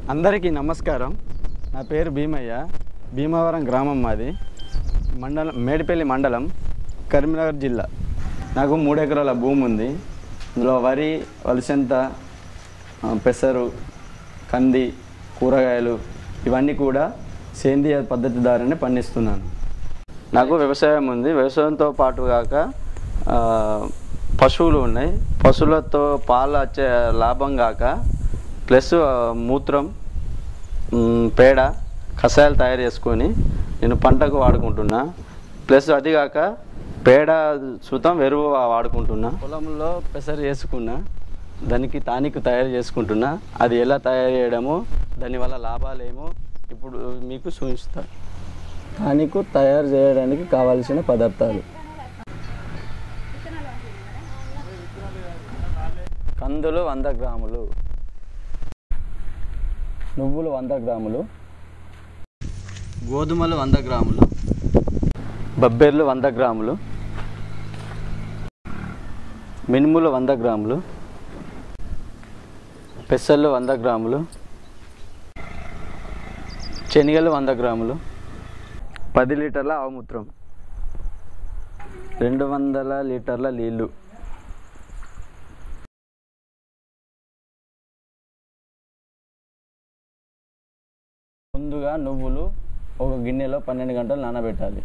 అందరికీ నమస్కారం నా పేరు భీమయ్య భీమవరం గ్రామం మాది మండలం మేడిపల్లి మండలం కరీంనగర్ జిల్లా నాకు మూడు ఎకరాల భూమి ఉంది ఇందులో వరి వలసంత ఆ, పెసరు కంది కూరగాయలు ఇవన్నీ కూడా సేంద్రియ పద్ధతి ద్వారానే పండిస్తున్నాను నాకు వ్యవసాయం ఉంది వ్యవసాయంతో పాటు కాక ఆ, పశువులు ఉన్నాయి పశువులతో పాలు వచ్చే లాభం కాక ప్లస్ ఆ, మూత్రం మ్, పేడ కషాయాలు తయారు చేసుకొని నేను పంటకు వాడుకుంటున్నా ప్లస్ అది కాక పేడ సుతం ఎరువు వాడుకుంటున్నా పొలంలో పెసరు చేసుకున్నా దానికి తానికు తయారు చేసుకుంటున్నా అది ఎలా తయారు చేయడమో దానివల్ల లాభాలేమో ఇప్పుడు మీకు చూపిస్తా తానికు తయారు చేయడానికి కావాల్సిన పదార్థాలు కందులు వంద గ్రాములు నువ్వులు వంద గ్రాములు గోధుమలు వంద గ్రాములు బబ్బెర్లు వంద గ్రాములు మినుములు వంద గ్రాములు పెసర్లు వంద గ్రాములు శనగలు వంద గ్రాములు పది లీటర్ల ఆవుమూత్రం రెండు వందల లీటర్ల నీళ్ళు ముందుగా నువ్వులు ఒక గిన్నెలో పన్నెండు గంటలు నానబెట్టాలి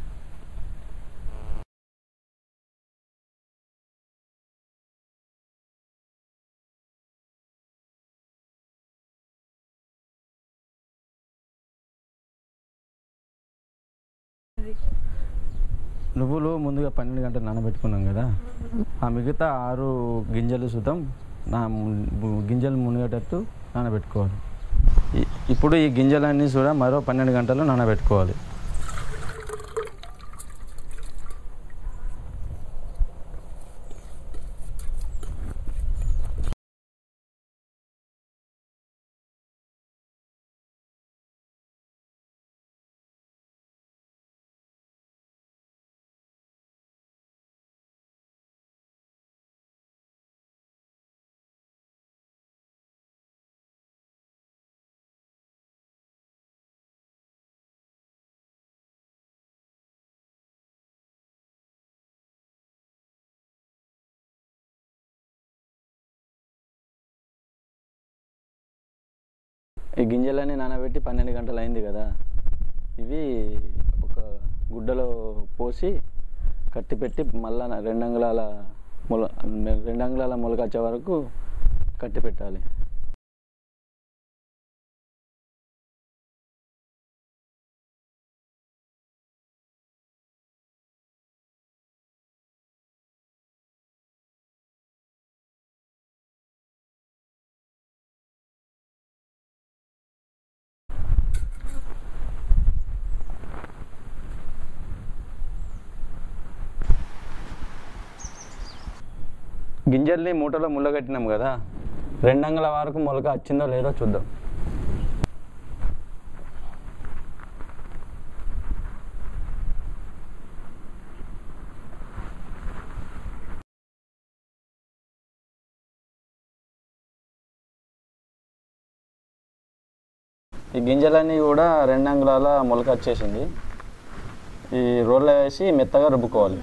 నువ్వులు ముందుగా పన్నెండు గంటలు నానబెట్టుకున్నాం కదా ఆ మిగతా ఆరు గింజలు సుతం నా ము- గింజలు మునిగేటట్టు నానబెట్టుకోవాలి ఈ- ఇప్పుడు ఈ గింజలన్నీ కూడా మరో పన్నెండు గంటలు నానబెట్టుకోవాలి ఈ గింజలన్నీ నానబెట్టి పన్నెండు గంటలు అయింది కదా ఇవి ఒక గుడ్డలో పోసి కట్టి పెట్టి మళ్ళా రెండు అంగుళాల మొల రెండు అంగుళాల మొలక వచ్చే వరకు కట్టి పెట్టాలి గింజల్ని మూటలో ముళ్ళగట్టినాం కదా రెండంగుల వరకు మొలక వచ్చిందో లేదో చూద్దాం ఈ గింజలన్నీ కూడా రెండు అంగుళాల మొలక వచ్చేసింది ఈ రోల్లో వేసి మెత్తగా రుబ్బుకోవాలి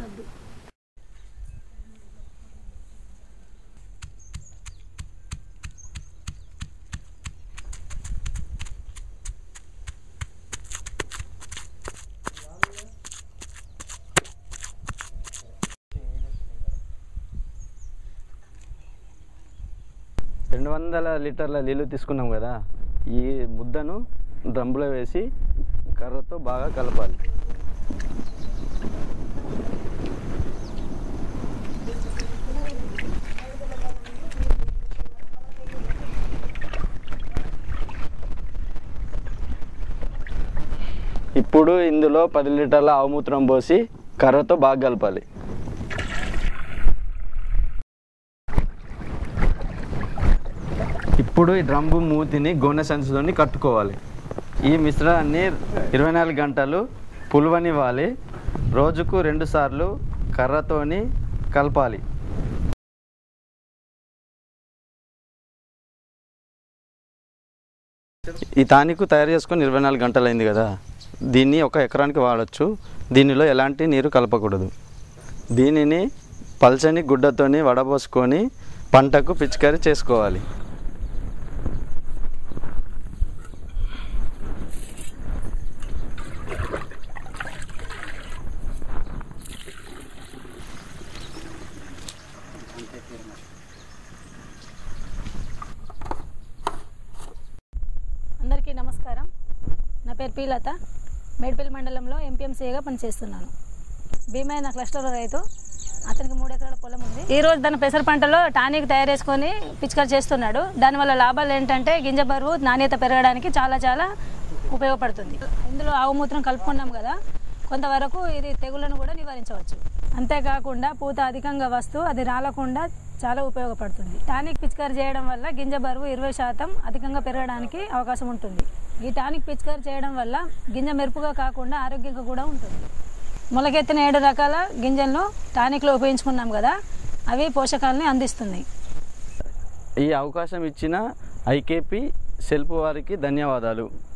రెండు వందల లీటర్ల నీళ్ళు తీసుకున్నాం కదా ఈ ముద్దను డ్రమ్లో వేసి కర్రతో బాగా కలపాలి ఇప్పుడు ఇందులో పది లీటర్ల ఆవుమూత్రం పోసి కర్రతో బాగా కలపాలి ఇప్పుడు ఈ డ్రమ్ము మూతిని గోనె సంచుతోని కట్టుకోవాలి ఈ మిశ్రమాన్ని ఇరవై నాలుగు గంటలు పులువనివ్వాలి రోజుకు రెండు సార్లు కర్రతోని కలపాలి ఈ తానికు తయారు చేసుకొని ఇరవై నాలుగు గంటలైంది కదా దీన్ని ఒక ఎకరానికి వాడచ్చు దీనిలో ఎలాంటి నీరు కలపకూడదు దీనిని పల్చని గుడ్డతోని వడబోసుకొని పంటకు పిచికారీ చేసుకోవాలి అందరికీ నమస్కారం నా పేరు పీలత మేడ్పల్లి మండలంలో ఎంపీఎంసీగా పనిచేస్తున్నాను భీమయ్య నా క్లస్టర్ రైతు అతనికి మూడు ఎకరాల పొలం ఉంది ఈ రోజు తన పెసర పంటలో టానిక్ తయారు చేసుకొని పిచికారి చేస్తున్నాడు దానివల్ల లాభాలు ఏంటంటే గింజ బరువు నాణ్యత పెరగడానికి చాలా చాలా ఉపయోగపడుతుంది ఇందులో ఆవు మూత్రం కలుపుకున్నాం కదా కొంతవరకు ఇది తెగులను కూడా నివారించవచ్చు అంతేకాకుండా పూత అధికంగా వస్తూ అది రాలకుండా చాలా ఉపయోగపడుతుంది టానిక్ పిచికారి చేయడం వల్ల గింజ బరువు ఇరవై శాతం అధికంగా పెరగడానికి అవకాశం ఉంటుంది ఈ టానిక్ పిచికారి చేయడం వల్ల గింజ మెరుపుగా కాకుండా ఆరోగ్యంగా కూడా ఉంటుంది మొలకెత్తిన ఏడు రకాల గింజలను టానిక్లో ఉపయోగించుకున్నాం కదా అవి పోషకాలని అందిస్తున్నాయి ఈ అవకాశం ఇచ్చిన ఐకేపీ సెల్ఫ్ వారికి ధన్యవాదాలు